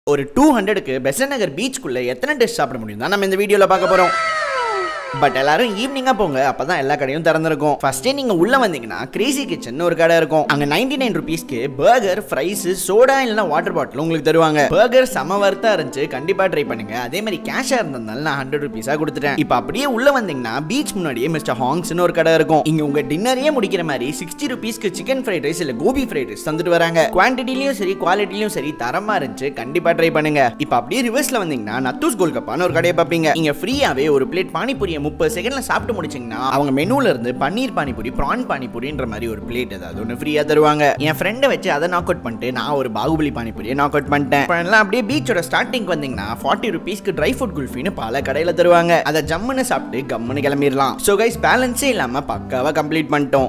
ஒரு டூ ஹண்ட்ரடுக்கு பெசன் நகர் பீச்சுக்குள்ள எத்தனை டிஷ் சாப்பிட முடியும் தான் நம்ம இந்த வீடியோல பார்க்க போறோம் பட் எல்லாரும் ஈவினிங்கா போங்க அப்பதான் எல்லா கடையும் திறந்திருக்கும் ஃபர்ஸ்டே நீங்க உள்ள வந்தீங்கன்னா கிரேசி கிச்சன் ஒரு கடை இருக்கும் அங்க நைன்டி நைன் ருபீஸ்க்கு பர்கர் ஃப்ரைஸ் சோடா இல்லைன்னா வாட்டர் பாட்டில் உங்களுக்கு தருவாங்க பர்கர் செம வர்த்தா இருந்துச்சு கண்டிப்பா ட்ரை பண்ணுங்க அதே மாதிரி கேஷா இருந்ததுனால நான் ஹண்ட்ரட் ருபீஸா கொடுத்துட்டேன் இப்போ அப்படியே உள்ள வந்தீங்கன்னா பீச் முன்னாடியே மிஸ்டர் ஹாங்ஸ்னு ஒரு கடை இருக்கும் இங்க உங்க டின்னரையே முடிக்கிற மாதிரி சிக்ஸ்டி ருபீஸ்க்கு சிக்கன் ஃப்ரைட் ரைஸ் இல்ல கோபி ஃப்ரைட் ரைஸ் தந்துட்டு வராங்க குவான்டிட்டிலையும் சரி குவாலிட்டிலையும் சரி தரமா இருந்துச்சு கண்டிப்பா ட்ரை பண்ணுங்க இப்போ அப்படியே ரிவர்ஸ்ல வந்தீங்கன்னா நத்தூஸ் கோல்கப்பான்னு ஒரு கடையை பார்ப்பீங்க இங்க ஃப்ரீயாவே ஒரு பிளேட் பானிபூரியை முப்பது செகண்ட்ல சாப்பிட்டு முடிச்சிங்கன்னா அவங்க மெனுல இருந்து பன்னீர் பானிபூரி ப்ரான் பானிபூரின்ற மாதிரி ஒரு பிளேட் ஏதாவது ஒன்று ஃப்ரீயா தருவாங்க என் ஃப்ரெண்டை வச்சு அதை நாக் அவுட் பண்ணிட்டு நான் ஒரு பாகுபலி பானிபூரியை நாக் அவுட் பண்ணிட்டேன் இப்போ எல்லாம் அப்படியே பீச்சோட ஸ்டார்டிங் வந்தீங்கன்னா ஃபார்ட்டி ருபீஸ்க்கு ட்ரை ஃப்ரூட் குல்ஃபின்னு பல கடையில தருவாங்க அதை ஜம்முன்னு சாப்பிட்டு கம்முன்னு கிளம்பிடலாம் ஸோ கைஸ் பேலன்ஸே இல்லாம பக்காவா கம்ப்ளீட் பண்ணிட்டோம்